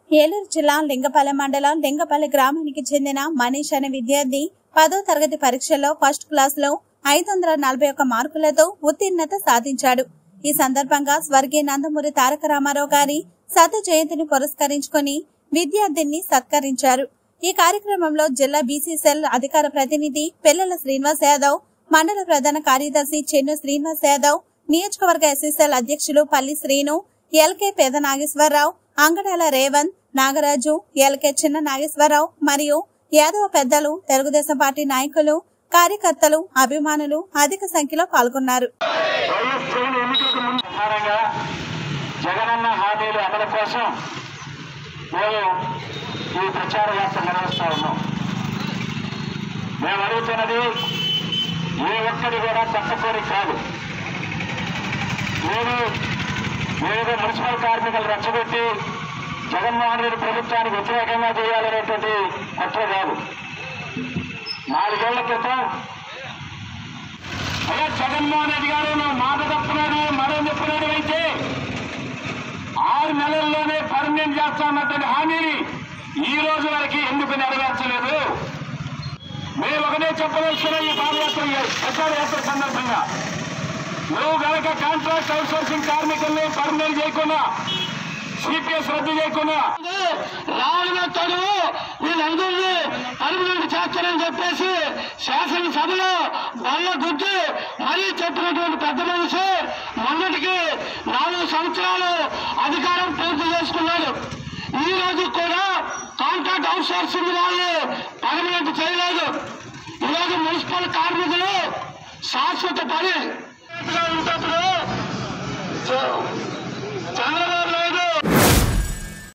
ఏలూరు జిల్లా లింగపల్లి మండలం లింగపల్లి గ్రామానికి చెందిన మనీష్ అనే విద్యార్థి పదో తరగతి పరీక్షలో ఫస్ట్ క్లాస్ లో ఐదు వందల నలభై ఒక్క మార్కులతో ఉత్తీర్ణత సాధించాడు ఈ సందర్భంగా స్వర్గీయ నందమూరి తారక రామారావు గారి శత జయంతిని పురస్కరించుకొని విద్యార్థిని సత్కరించారు ఈ కార్యక్రమంలో జిల్లా బీసీ సెల్ అధికార ప్రతినిధి పిల్లల శ్రీనివాస్ యాదవ్ మండల ప్రధాన కార్యదర్శి చెన్ను శ్రీనివాస్ యాదవ్ నియోజకవర్గ ఎస్ఎస్ఎల్ అధ్యక్షులు పల్లి శ్రీను ఎల్కే పేద నాగేశ్వరరావు అంగడాల రేవంత్ నాగరాజు ఎల్కే చిన్న నాగేశ్వరరావు మరియు యాదవ పెద్దలు తెలుగుదేశం పార్టీ నాయకులు కార్యకర్తలు అభిమానులు అధిక సంఖ్యలో పాల్గొన్నారు వైఎస్ జగన్ ఎన్నికలకు ముందు ప్రధానంగా జగనన్న హామీలు అమలు కోసం మేము ఈ ప్రచార యాత్ర నిర్వహిస్తా ఉన్నాం మేము అడుగుతున్నది ఏ ఒక్కరి కూడా తప్పకోరి కాదు మేము ఏదో మున్సిపల్ కార్మికులు రెచ్చగొట్టి జగన్మోహన్ రెడ్డి ప్రభుత్వానికి వ్యతిరేకంగా చేయాలనేటువంటి కుట్ర కాదు నాలుగేళ్ల క్రితం అయ్యా జగన్మోహన్ రెడ్డి గారు నువ్వు మాట తప్పునాడు మరో చెప్పినాడు అయితే ఆరు నెలల్లోనే పర్మనెంట్ చేస్తామన్నటువంటి హామీని ఈ రోజు వరకు ఎందుకు నెరవేర్చలేదు మేము ఒకటే చెప్పదలుచుకున్న ఈ పాదయాత్ర ప్రచార యాత్ర సందర్భంగా నువ్వు గనక కాంట్రాక్ట్ అవుట్సోర్సింగ్ కార్మికుల్ని పర్మనెంట్ చేయకుండా సిపిఎస్ రద్దు చేయకుండా రాళ్ళ తడువు వీళ్ళందరినీ పర్మనెంట్ చేస్తారని చెప్పేసి శాసనసభలో బల్ల గుద్ది మరీ చెప్పినటువంటి పెద్ద మనిషి మొన్నటికి నాలుగు సంవత్సరాలు అధికారం పూర్తి చేసుకున్నాడు ఈ రోజు కూడా కాంట్రాక్ట్ అవుట్ సోర్సింగ్ వాళ్ళు పర్మనెంట్ చేయలేదు ఈరోజు మున్సిపల్ కార్మికులు శాశ్వత పని ఉన్నప్పుడు